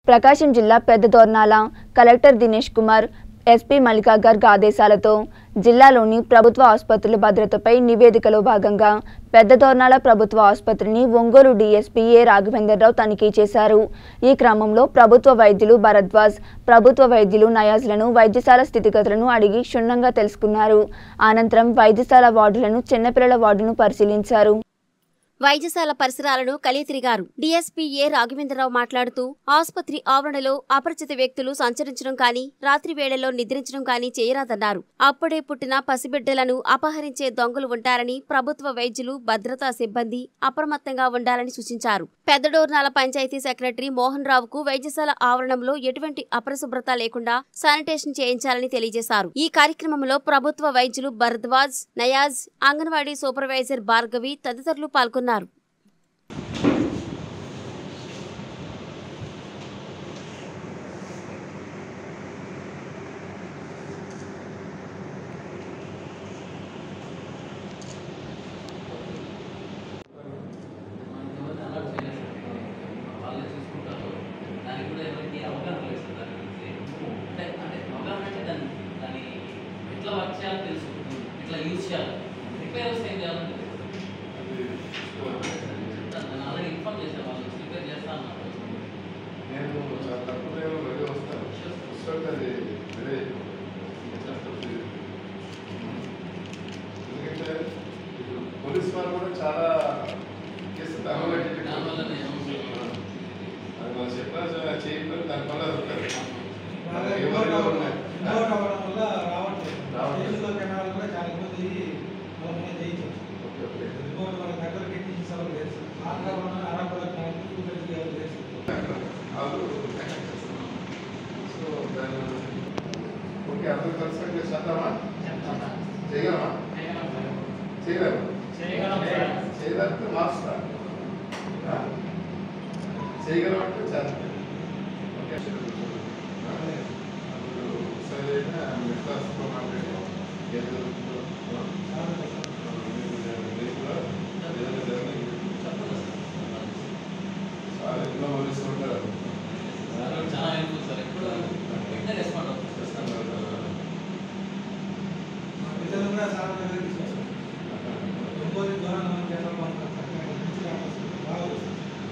ప్రకాశం జిల్లా Peddadornala collector Dinesh Kumar SP Mallika Garg ఆదేశాలతో జిల్లాలోని ప్రభుత్వ ఆసుపత్రుల భద్రతపై నివేదికలో భాగంగా పెద్దదోర్నాల ప్రభుత్వ ఆసుపత్రిని ఒంగోలు డీఎస్పీ ఏ రాఘవేంద్రరావు తనిఖీ చేశారు ఈ క్రమంలో ప్రభుత్వ వైద్యులు భరద్వాజ్ ప్రభుత్వ వైద్యులు నయాజ్లను వైద్యశాల స్థితిగతులను అడిగి క్షుణ్ణంగా తెలుసుకున్నారు అనంతరం వైద్యశాల వార్డులను చిన్నపిల్లల వార్డును పరిశీలించారు వైద్యశాల పరిసరాలను కలియతిరిగారు డీఎస్పీ ఏ రాఘవేంద్రరావు మాట్లాడుతూ ఆసుపత్రి ఆవరణలో అపరిచిత వ్యక్తులు సంచరించడం కానీ రాత్రి వేళల్లో నిద్రించడం కానీ చేయరాదన్నారు అప్పుడే పుట్టిన పసిబిడ్డలను అపహరించే దొంగలు ఉంటారని ప్రభుత్వ వైద్యులు భద్రతా సిబ్బంది అప్రమత్తంగా ఉండాలని సూచించారు పెద్దడోర్నాల పంచాయతీ సెక్రటరీ మోహన్ రావుకు వైద్యశాల ఆవరణంలో ఎటువంటి అపరిశుభ్రత లేకుండా శానిటేషన్ చేయించాలని తెలియజేశారు ఈ కార్యక్రమంలో ప్రభుత్వ వైద్యులు భరద్వాజ్ నయాజ్ అంగన్వాడీ సూపర్వైజర్ భార్గవి తదితరులు పాల్గొన్నారు వాళ్ళే చూసుకుంటారు దానికి కూడా ఎవరికి అవగాహన లేదు సార్ దాని గురించి అంటే అంటే అవగాహన అంటే దాన్ని దాన్ని ఎట్లా వర్క్ చేయాలో తెలుసు ఎట్లా యూజ్ చేయాలి రిపేర్ వస్తే ఏం చేయాలని తెలుసు దాన్ని ఆల్రెడీ ఇన్ఫార్మ్ చేశారు వాళ్ళు రిపేర్ చేస్తా అన్నారు నేను చాలా తక్కువ టైంలో మళ్ళీ వస్తాను వస్తాను అది వేరే ఎందుకంటే ఇప్పుడు పోలీస్ వారు కూడా చాలా కేసులు దానివల్ల దానివల్లనే అది మనం చెప్పినా చే- చేయకపోయినా దానివల్ల అవుతారు బాగా ఎవరిలో ఇంకోటి ఉన్నాయి ఇంకోటి అవ్వడం వల్ల రావట్లేదు రావట్లేదు. కేసులో కెనాల్ కూడా చాలా ఇబ్బంది మనం చేయించాం ఓకే ఓకే ఇంకోటి మన దగ్గర కిడ్నీ సభలు లేదు ఆంధ్రలో అరకుల లేదు వాళ్ళు సో దాని ఓకే అందరూ కలిసి చేద్దామా చేయగలమా చేయగలమా చేయగలిగితే మాస్తా చేయగలమంటే చేస్తాం ఓకే అప్పుడు సరే మిడిల్ క్లాస్తో మాట్లాడి ఏం జరుగుతుందో మీరు కూడా ఏదైనా జరిగింది చాలా ఎన్నో పోలీసు ఉంటారు సార్ చాలా హెల్ప్ఫుల్ సార్ ఎప్పుడు వెంటనే రెస్పాండ్ అవుతుంది ఇతరులు కూడా సార్ దగ్గర తీసుకొచ్చాం ఇంకోటి దూరం జనరల్ బాగా వస్తుంది.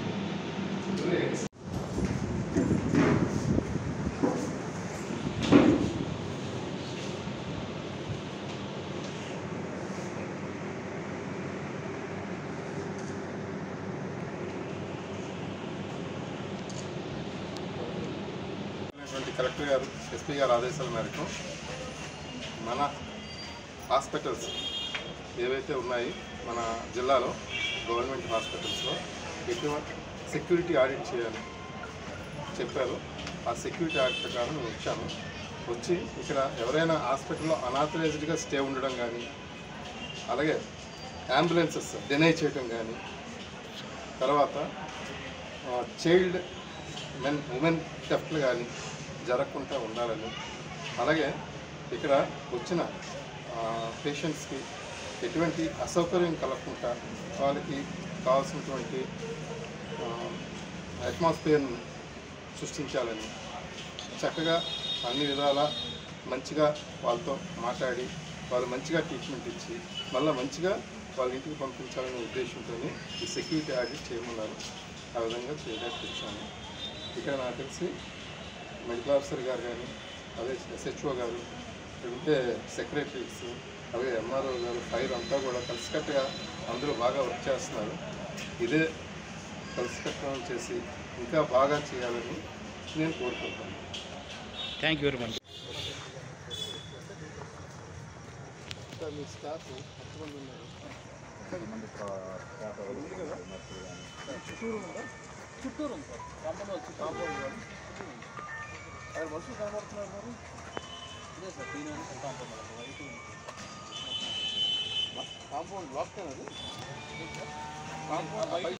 ఉన్నటువంటి కలెక్టర్ గారు ఎస్పీ గారు ఆదేశాల మేరకు మన హాస్పిటల్స్ ఏవైతే ఉన్నాయి మన జిల్లాలో గవర్నమెంట్ హాస్పిటల్స్లో ఎటువంటి సెక్యూరిటీ ఆడిట్ చేయాలి చెప్పారు ఆ సెక్యూరిటీ ఆడిట్ ప్రకారం నేను వచ్చాను వచ్చి ఇక్కడ ఎవరైనా హాస్పిటల్లో అనాథరైజ్డ్గా స్టే ఉండడం కానీ అలాగే అంబులెన్సెస్ డినై చేయడం కానీ తర్వాత చైల్డ్ మెన్ ఉమెన్ థెఫ్ట్లు కానీ జరగకుండా ఉండాలని అలాగే ఇక్కడ వచ్చిన పేషెంట్స్కి ఎటువంటి అసౌకర్యం కలగకుండా వాళ్ళకి కావాల్సినటువంటి అట్మాస్ఫియర్ని సృష్టించాలని చక్కగా అన్ని విధాల మంచిగా వాళ్ళతో మాట్లాడి వాళ్ళు మంచిగా ట్రీట్మెంట్ ఇచ్చి మళ్ళీ మంచిగా వాళ్ళ ఇంటికి పంపించాలనే ఉద్దేశంతో ఈ సెక్యూరిటీ ఆడిట్ చేయమన్నారు ఆ విధంగా చేయడానికి వచ్చాను ఇక్కడ నాకు తెలిసి మెడికల్ ఆఫీసర్ గారు కానీ అదే ఎస్హెచ్ఓ గారు ఇక్కడ ఉంటే సెక్రటరీస్ అలాగే ఎంఆర్ఓ గారు ఫైర్ అంతా కూడా కలిసికట్టుగా అందరూ బాగా వర్క్ చేస్తున్నారు ఇదే కలిసికట్టుగా చేసి ఇంకా బాగా చేయాలని నేను కోరుకుంటాను థ్యాంక్ యూ వెరీ మచ్ ఇంకా మీ స్టాఫ్ ఎంతమంది ఉన్నారు చుట్టూరు ఉందా చుట్టూరు ఉంది సార్ కాంపౌండ్ వచ్చి కాంపౌండ్ వాళ్ళు ఆయన మనుషులు కనబడుతున్నారు మరి ఇదే సార్ దీని వెనక కాంపౌండ్ వైట్ కాంపౌండ్ బ్లాక్ అది కాంపౌండ్